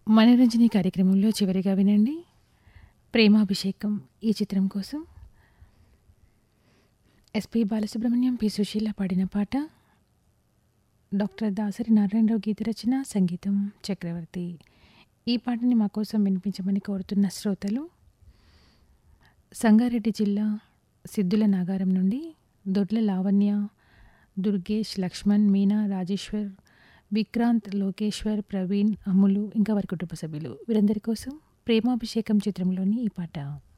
మనోరంజని కార్యక్రమంలో చివరిగా వినండి ప్రేమాభిషేకం ఈ చిత్రం కోసం ఎస్పి బాలసుబ్రహ్మణ్యం పి సుశీల పాడిన పాట డాక్టర్ దాసరి నారాయణరావు గీత రచన సంగీతం చక్రవర్తి ఈ పాటని మా కోసం వినిపించమని కోరుతున్న శ్రోతలు సంగారెడ్డి జిల్లా సిద్ధుల నాగారం నుండి దొడ్ల లావణ్య దుర్గేష్ లక్ష్మణ్ మీనా రాజేశ్వర్ విక్రాంత్ లోకేశ్వర్ ప్రవీణ్ అమ్ములు ఇంకా వారి కుటుంబ సభ్యులు వీరందరి కోసం ప్రేమాభిషేకం చిత్రంలోని ఈ పాట